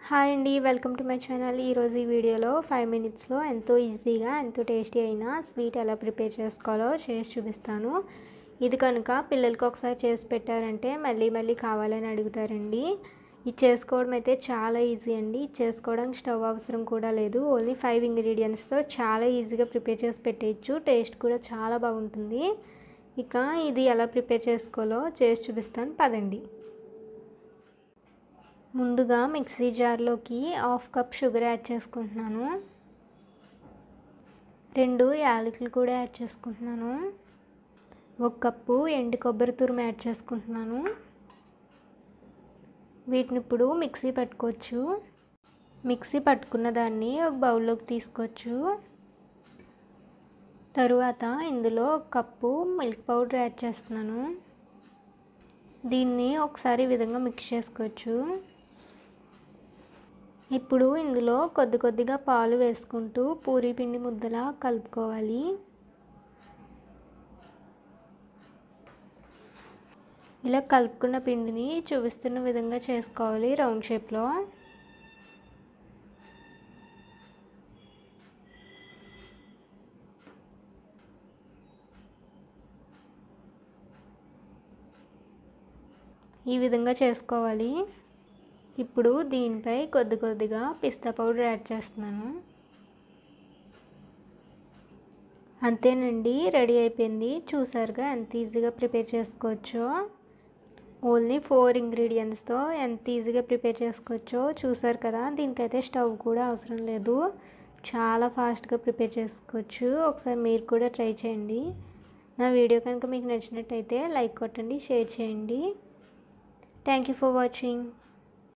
hi అండి welcome to my channel ఈరోజు ఈ వీడియోలో ఫైవ్ మినిట్స్లో ఎంతో ఈజీగా ఎంతో టేస్టీ అయిన స్వీట్ ఎలా ప్రిపేర్ చేసుకోవాలో చేసి చూపిస్తాను ఇది కనుక పిల్లలకి ఒకసారి చేసి పెట్టారంటే మళ్ళీ మళ్ళీ కావాలని అడుగుతారండి ఇది చేసుకోవడం అయితే చాలా ఈజీ అండి ఇది చేసుకోవడానికి స్టవ్ అవసరం కూడా లేదు ఓన్లీ ఫైవ్ ఇంగ్రీడియంట్స్తో చాలా ఈజీగా ప్రిపేర్ చేసి పెట్టేయచ్చు టేస్ట్ కూడా చాలా బాగుంటుంది ఇక ఇది ఎలా ప్రిపేర్ చేసుకోవాలో చేసి చూపిస్తాను పదండి ముందుగా మిక్సీ జార్లోకి హాఫ్ కప్ షుగర్ యాడ్ చేసుకుంటున్నాను రెండు యాలకులు కూడా యాడ్ చేసుకుంటున్నాను ఒక కప్పు ఎండు కొబ్బరి తురుము యాడ్ చేసుకుంటున్నాను వీటిని ఇప్పుడు మిక్సీ పట్టుకోవచ్చు మిక్సీ పట్టుకున్న దాన్ని ఒక బౌల్లోకి తీసుకోవచ్చు తరువాత ఇందులో ఒక కప్పు మిల్క్ పౌడర్ యాడ్ చేస్తున్నాను దీన్ని ఒకసారి ఈ విధంగా మిక్స్ చేసుకోవచ్చు ఇప్పుడు ఇందులో కొద్ది కొద్దిగా పాలు వేసుకుంటూ పూరీ పిండి ముద్దలా కలుపుకోవాలి ఇలా కలుపుకున్న పిండిని చూపిస్తున్న విధంగా చేసుకోవాలి రౌండ్ షేప్లో ఈ విధంగా చేసుకోవాలి ఇప్పుడు దీనిపై కొద్ది కొద్దిగా పిస్తా పౌడర్ యాడ్ చేస్తున్నాను అంతేనండి రెడీ అయిపోయింది చూసారుగా ఎంత ఈజీగా ప్రిపేర్ చేసుకోవచ్చో ఓన్లీ ఫోర్ ఇంగ్రీడియంట్స్తో ఎంత ఈజీగా ప్రిపేర్ చేసుకోవచ్చో చూసారు కదా దీనికైతే స్టవ్ కూడా అవసరం లేదు చాలా ఫాస్ట్గా ప్రిపేర్ చేసుకోవచ్చు ఒకసారి మీరు కూడా ట్రై చేయండి నా వీడియో కనుక మీకు నచ్చినట్టయితే లైక్ కొట్టండి షేర్ చేయండి థ్యాంక్ యూ ఫర్ వాచింగ్